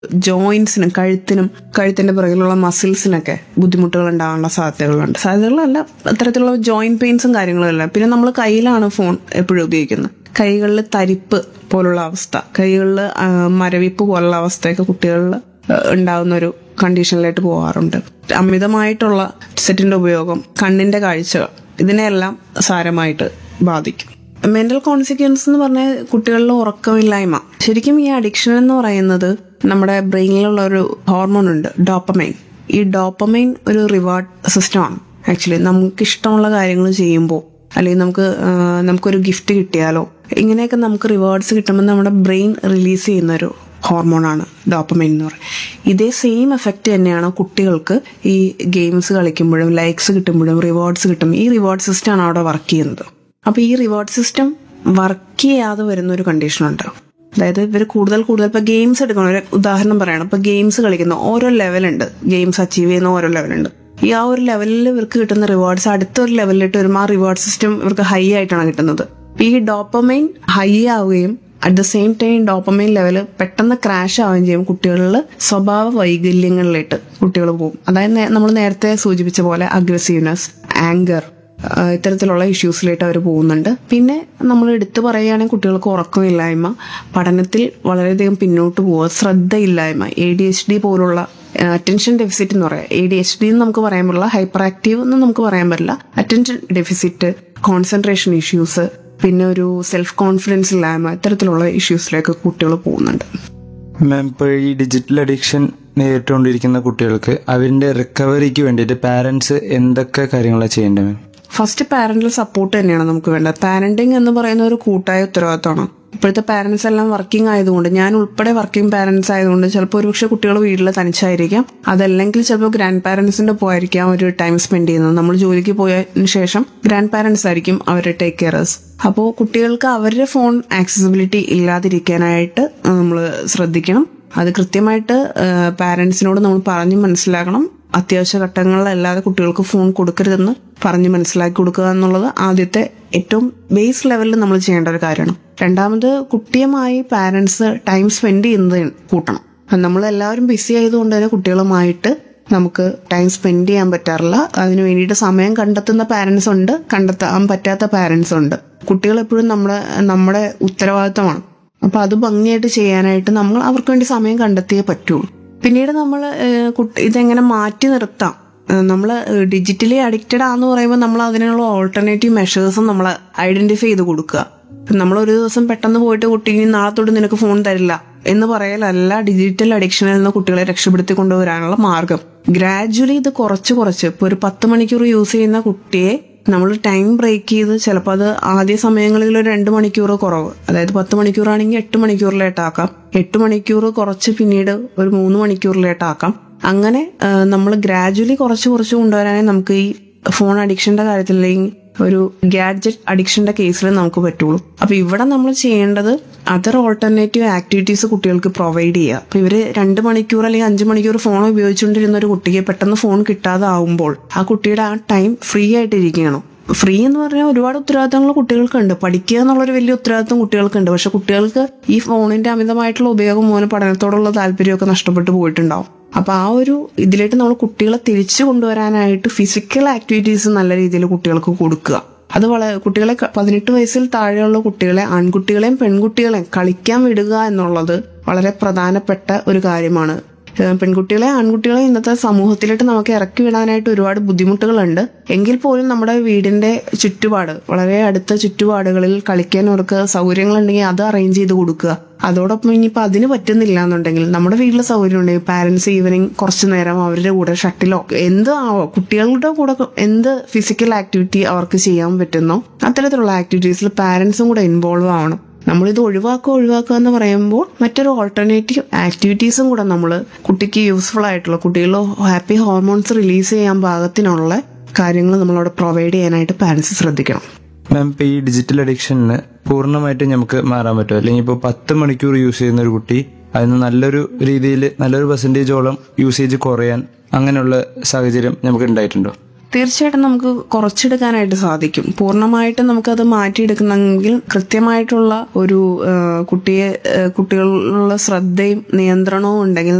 ജോയിന്റ്സിനും കഴുത്തിനും കഴുത്തിന്റെ പുറകിലുള്ള മസിൽസിനൊക്കെ ബുദ്ധിമുട്ടുകൾ ഉണ്ടാകാനുള്ള സാധ്യതകളുണ്ട് സാധ്യതകളല്ല അത്തരത്തിലുള്ള ജോയിന്റ് പെയിൻസും കാര്യങ്ങളും എല്ലാം പിന്നെ നമ്മൾ കയ്യിലാണ് ഫോൺ എപ്പോഴും ഉപയോഗിക്കുന്നത് കൈകളിൽ തരിപ്പ് പോലുള്ള അവസ്ഥ കൈകളിൽ മരവിപ്പ് പോലുള്ള അവസ്ഥയൊക്കെ കുട്ടികളിൽ ഉണ്ടാകുന്ന ഒരു കണ്ടീഷനിലായിട്ട് പോകാറുണ്ട് അമിതമായിട്ടുള്ള സെറ്റിന്റെ ഉപയോഗം കണ്ണിന്റെ കാഴ്ച ഇതിനെല്ലാം സാരമായിട്ട് ബാധിക്കും മെന്റൽ കോൺസിക്വൻസ് എന്ന് പറഞ്ഞാൽ കുട്ടികളിലെ ഉറക്കമില്ലായ്മ ശരിക്കും ഈ അഡിക്ഷൻ എന്ന് പറയുന്നത് നമ്മുടെ ബ്രെയിനിലുള്ള ഒരു ഹോർമോൺ ഉണ്ട് ഡോപ്പമൈൻ ഈ ഡോപ്പമൈൻ ഒരു റിവാർഡ് സിസ്റ്റമാണ് ആക്ച്വലി നമുക്ക് ഇഷ്ടമുള്ള കാര്യങ്ങൾ ചെയ്യുമ്പോൾ അല്ലെങ്കിൽ നമുക്ക് ആ, നമുക്കൊരു ഗിഫ്റ്റ് കിട്ടിയാലോ ഇങ്ങനെയൊക്കെ നമുക്ക് റിവാർഡ്സ് കിട്ടുമ്പോൾ നമ്മുടെ ബ്രെയിൻ റിലീസ് ചെയ്യുന്ന ഒരു ഹോർമോണാണ് ഡോപ്പമൈൻ എന്ന് പറയുന്നത് ഇതേ സെയിം എഫക്റ്റ് തന്നെയാണ് കുട്ടികൾക്ക് ഈ ഗെയിംസ് കളിക്കുമ്പോഴും ലൈക്സ് കിട്ടുമ്പോഴും റിവാർഡ്സ് കിട്ടും ഈ റിവാർഡ് സിസ്റ്റമാണ് അവിടെ വർക്ക് ചെയ്യുന്നത് അപ്പൊ ഈ റിവാർഡ് സിസ്റ്റം വർക്ക് ചെയ്യാതെ വരുന്ന ഒരു കണ്ടീഷൻ ഉണ്ട് അതായത് ഇവർ കൂടുതൽ കൂടുതൽ ഇപ്പൊ ഗെയിംസ് എടുക്കണം ഒരു ഉദാഹരണം പറയണം ഇപ്പൊ ഗെയിംസ് കളിക്കുന്ന ഓരോ ലെവലുണ്ട് ഗെയിംസ് അച്ചീവ് ചെയ്യുന്ന ഓരോ ലെവലുണ്ട് ഈ ആ ഒരു ലെവലിൽ ഇവർക്ക് കിട്ടുന്ന റിവാർഡ്സ് അടുത്ത ഒരു ലെവലിലിട്ട് വരുമ്പോൾ ആ റിവാർഡ് സിസ്റ്റം ഇവർക്ക് ഹൈ ആയിട്ടാണ് കിട്ടുന്നത് ഈ ഡോപ്പമൈൻ ഹൈ ആവുകയും at the same time dopamine level പെട്ടെന്ന് ക്രാഷ് ആവുകയും ചെയ്യും കുട്ടികളിൽ സ്വഭാവ വൈകല്യങ്ങളിലേക്ക് കുട്ടികൾ പോകും അതായത് നമ്മൾ നേരത്തെ സൂചിപ്പിച്ച പോലെ അഗ്രസീവ്നെസ് ആങ്കർ ഇത്തരത്തിലുള്ള ഇഷ്യൂസിലായിട്ട് അവർ പോകുന്നുണ്ട് പിന്നെ നമ്മൾ എടുത്തു പറയുകയാണെങ്കിൽ കുട്ടികൾക്ക് ഉറക്കമില്ലായ്മ പഠനത്തിൽ വളരെയധികം പിന്നോട്ട് പോവുക ശ്രദ്ധയില്ലായ്മ എ ഡി എച്ച് ഡി പോലുള്ള അറ്റൻഷൻ ഡെഫിസിറ്റ് എന്ന് പറയാം എ ഡി എച്ച് ഡി എന്ന് നമുക്ക് പറയാൻ പറ്റില്ല ഹൈപ്പർ ആക്റ്റീവ് എന്ന് നമുക്ക് പറയാൻ പറ്റില്ല അറ്റൻഷൻ ഡെഫിസിറ്റ് കോൺസെൻട്രേഷൻ ഇഷ്യൂസ് പിന്നെ ഒരു സെൽഫ് കോൺഫിഡൻസ് ഇല്ലായ്മ ഇത്തരത്തിലുള്ള ഇഷ്യൂസിലേക്ക് കുട്ടികൾ പോകുന്നുണ്ട് മാം ഇപ്പോൾ ഈ ഡിജിറ്റൽ അഡിക്ഷൻ നേരിട്ടുകൊണ്ടിരിക്കുന്ന കുട്ടികൾക്ക് അവരുടെ റിക്കവറിക്ക് വേണ്ടിയിട്ട് പാരന്റ്സ് എന്തൊക്കെ കാര്യങ്ങളാണ് ചെയ്യേണ്ടത് മാം ഫസ്റ്റ് പാരന്റൽ സപ്പോർട്ട് തന്നെയാണ് നമുക്ക് വേണ്ടത് പാരന്റിങ് എന്ന് പറയുന്ന ഒരു കൂട്ടായ ഉത്തരവാദിത്തമാണ് ഇപ്പോഴത്തെ പാരന്റ്സ് എല്ലാം വർക്കിംഗ് ആയതുകൊണ്ട് ഞാൻ ഉൾപ്പെടെ വർക്കിംഗ് പാരന്റ്സ് ആയതുകൊണ്ട് ചിലപ്പോൾ ഒരുപക്ഷെ കുട്ടികൾ വീട്ടിൽ തനിച്ചായിരിക്കാം അതല്ലെങ്കിൽ ചിലപ്പോൾ ഗ്രാൻഡ് പാരന്റ്സിന്റെ പോയിരിക്കാം ഒരു ടൈം സ്പെൻഡ് ചെയ്യുന്നത് നമ്മൾ ജോലിക്ക് പോയതിനു ശേഷം ഗ്രാൻഡ് പാരന്റ്സ് ആയിരിക്കും അവരെ ടേക്ക് കെയറേഴ്സ് അപ്പോൾ കുട്ടികൾക്ക് അവരുടെ ഫോൺ ആക്സസിബിലിറ്റി ഇല്ലാതിരിക്കാനായിട്ട് നമ്മൾ ശ്രദ്ധിക്കണം അത് കൃത്യമായിട്ട് പാരന്റ്സിനോട് നമ്മൾ പറഞ്ഞ് മനസ്സിലാക്കണം അത്യാവശ്യ ഘട്ടങ്ങളിലല്ലാതെ കുട്ടികൾക്ക് ഫോൺ കൊടുക്കരുതെന്ന് പറഞ്ഞ് മനസ്സിലാക്കി കൊടുക്കുക എന്നുള്ളത് ആദ്യത്തെ ഏറ്റവും ബേസ് ലെവലിൽ നമ്മൾ ചെയ്യേണ്ട ഒരു കാര്യമാണ് രണ്ടാമത് കുട്ടിയുമായി പാരന്റ്സ് ടൈം സ്പെൻഡ് ചെയ്യുന്നത് കൂട്ടണം നമ്മൾ എല്ലാവരും ബിസി ആയതുകൊണ്ട് തന്നെ കുട്ടികളുമായിട്ട് നമുക്ക് ടൈം സ്പെൻഡ് ചെയ്യാൻ പറ്റാറില്ല അതിന് വേണ്ടിയിട്ട് സമയം കണ്ടെത്തുന്ന പാരന്റ്സ് ഉണ്ട് കണ്ടെത്താൻ പറ്റാത്ത പാരന്റ്സ് ഉണ്ട് കുട്ടികൾ എപ്പോഴും നമ്മുടെ നമ്മുടെ ഉത്തരവാദിത്തമാണ് അപ്പൊ അത് ഭംഗിയായിട്ട് ചെയ്യാനായിട്ട് നമ്മൾ അവർക്ക് വേണ്ടി സമയം കണ്ടെത്തിയേ പറ്റുള്ളൂ പിന്നീട് നമ്മൾ ഇതെങ്ങനെ മാറ്റി നിർത്താം നമ്മൾ ഡിജിറ്റലി അഡിക്റ്റഡ് ആന്ന് പറയുമ്പോൾ നമ്മൾ അതിനുള്ള ഓൾട്ടർനേറ്റീവ് മെഷേഴ്സും നമ്മൾ ഐഡന്റിഫൈ ചെയ്ത് കൊടുക്കുക നമ്മൾ ഒരു ദിവസം പെട്ടെന്ന് പോയിട്ട് കുട്ടി "ഇനി നാളെ തൊട്ട് നിനക്ക് ഫോൺ തരില്ല എന്ന് പറയലല്ല ഡിജിറ്റൽ അഡിക്ഷനിൽ നിന്ന് കുട്ടികളെ രക്ഷപ്പെടുത്തി കൊണ്ടുവരാനുള്ള മാർഗം ഗ്രാജുവലി ഇത് കുറച്ച് കുറച്ച് ഇപ്പൊ ഒരു പത്ത് മണിക്കൂർ യൂസ് ചെയ്യുന്ന കുട്ടിയെ നമ്മൾ ടൈം ബ്രേക്ക് ചെയ്ത് ചിലപ്പോൾ അത് ആദ്യ സമയങ്ങളിൽ ഒരു രണ്ട് മണിക്കൂർ കുറവ് അതായത് പത്ത് മണിക്കൂറാണെങ്കിൽ എട്ട് മണിക്കൂറിലേട്ടാക്കാം എട്ട് മണിക്കൂർ കുറച്ച് പിന്നീട് ഒരു മൂന്ന് മണിക്കൂറിലേട്ടാക്കാം അങ്ങനെ നമ്മൾ ഗ്രാജുവലി കുറച്ച് കുറച്ച് കൊണ്ടുവരാനേ നമുക്ക് ഈ ഫോൺ അഡിക്ഷന്റെ കാര്യത്തിൽ അല്ലെങ്കിൽ ഒരു ഗാഡ്ജറ്റ് അഡിക്ഷന്റെ കേസിൽ നമുക്ക് പറ്റുള്ളൂ അപ്പൊ ഇവിടെ നമ്മൾ ചെയ്യേണ്ടത് അതർ ഓൾട്ടർനേറ്റീവ് ആക്ടിവിറ്റീസ് കുട്ടികൾക്ക് പ്രൊവൈഡ് ചെയ്യുക അപ്പൊ ഇവര് രണ്ട് മണിക്കൂർ അല്ലെങ്കിൽ അഞ്ച് മണിക്കൂർ ഫോൺ ഉപയോഗിച്ചുകൊണ്ടിരുന്ന ഒരു കുട്ടിക്ക് പെട്ടെന്ന് ഫോൺ കിട്ടാതെ ആവുമ്പോൾ ആ കുട്ടിയുടെ ആ ടൈം ഫ്രീ ആയിട്ട് ഇരിക്കണം ഫ്രീ എന്ന് പറഞ്ഞാൽ ഒരുപാട് ഉത്തരവാദിത്തങ്ങൾ കുട്ടികൾക്കുണ്ട് പഠിക്കുക എന്നുള്ളൊരു വലിയ ഉത്തരവാദിത്തം കുട്ടികൾക്കുണ്ട് പക്ഷെ കുട്ടികൾക്ക് ഈ ഫോണിന്റെ അമിതമായിട്ടുള്ള ഉപയോഗം മൂലം പഠനത്തോടുള്ള താല്പര്യമൊക്കെ നഷ്ടപ്പെട്ടു പോയിട്ടുണ്ടാവും അപ്പൊ ആ ഒരു ഇതിലേക്ക് നമ്മൾ കുട്ടികളെ തിരിച്ചു കൊണ്ടുവരാനായിട്ട് ഫിസിക്കൽ ആക്ടിവിറ്റീസ് നല്ല രീതിയിൽ കുട്ടികൾക്ക് കൊടുക്കുക അത് വളരെ കുട്ടികളെ ക- പതിനെട്ട് വയസ്സിൽ താഴെയുള്ള കുട്ടികളെ ആൺകുട്ടികളെയും പെൺകുട്ടികളെയും കളിക്കാൻ വിടുക എന്നുള്ളത് വളരെ പ്രധാനപ്പെട്ട ഒരു കാര്യമാണ് ഏഹ് പെൺകുട്ടികളെ ആൺകുട്ടികളെ ഇന്നത്തെ സമൂഹത്തിലേക്ക് നമുക്ക് ഇറക്കി വിടാനായിട്ട് ഒരുപാട് ബുദ്ധിമുട്ടുകളുണ്ട് എങ്കിൽ പോലും നമ്മുടെ വീടിന്റെ ചുറ്റുപാട് വളരെ അടുത്ത ചുറ്റുപാടുകളിൽ കളിക്കാൻ അവർക്ക് സൗകര്യങ്ങളുണ്ടെങ്കിൽ അത് അറേഞ്ച് ചെയ്ത് കൊടുക്കുക അതോടൊപ്പം ഇനിയിപ്പോൾ അതിന് പറ്റുന്നില്ല എന്നുണ്ടെങ്കിൽ നമ്മുടെ വീട്ടിൽ സൗകര്യം ഉണ്ടെങ്കിൽ പാരന്റ്സ് ഈവനിങ് കുറച്ചു നേരം അവരുടെ കൂടെ ഷട്ടിലോ എന്ത് ആവോ കുട്ടികളുടെ കൂടെ എന്ത് ഫിസിക്കൽ ആക്ടിവിറ്റി അവർക്ക് ചെയ്യാൻ പറ്റുന്നോ അത്തരത്തിലുള്ള ആക്ടിവിറ്റീസിൽ പാരന്റ്സും കൂടെ ഇൻവോൾവ് ആവണം നമ്മളിത് ഒഴിവാക്കുക ഒഴിവാക്കുക എന്ന് പറയുമ്പോൾ മറ്റൊരു ഓൾട്ടർനേറ്റീവ് ആക്ടിവിറ്റീസും കൂടെ നമ്മൾ കുട്ടിക്ക് യൂസ്ഫുൾ ആയിട്ടുള്ള കുട്ടികളിൽ ഹാപ്പി ഹോർമോൺസ് റിലീസ് ചെയ്യാൻ പാകത്തിനുള്ള കാര്യങ്ങൾ നമ്മളവിടെ പ്രൊവൈഡ് ചെയ്യാനായിട്ട് പാരന്റ്സ് ശ്രദ്ധിക്കണം മാം ഇപ്പോൾ ഈ ഡിജിറ്റൽ അഡിക്ഷനിന് പൂർണ്ണമായിട്ട് നമുക്ക് മാറാൻ പറ്റുമോ അല്ലെങ്കിൽ ഇപ്പോൾ പത്ത് മണിക്കൂർ യൂസ് ചെയ്യുന്ന ഒരു കുട്ടി അതിന് നല്ലൊരു രീതിയിൽ നല്ലൊരു പെർസെൻറ്റേജോളം യൂസേജ് കുറയാൻ അങ്ങനെയുള്ള സാഹചര്യം നമുക്ക് ഉണ്ടായിട്ടുണ്ടോ തീർച്ചയായിട്ടും നമുക്ക് കുറച്ചെടുക്കാനായിട്ട് സാധിക്കും പൂർണ്ണമായിട്ടും നമുക്കത് മാറ്റിയെടുക്കണമെങ്കിൽ കൃത്യമായിട്ടുള്ള ഒരു ആ, കുട്ടിയെ ആ, കുട്ടികളിലുള്ള ശ്രദ്ധയും നിയന്ത്രണവും ഉണ്ടെങ്കിൽ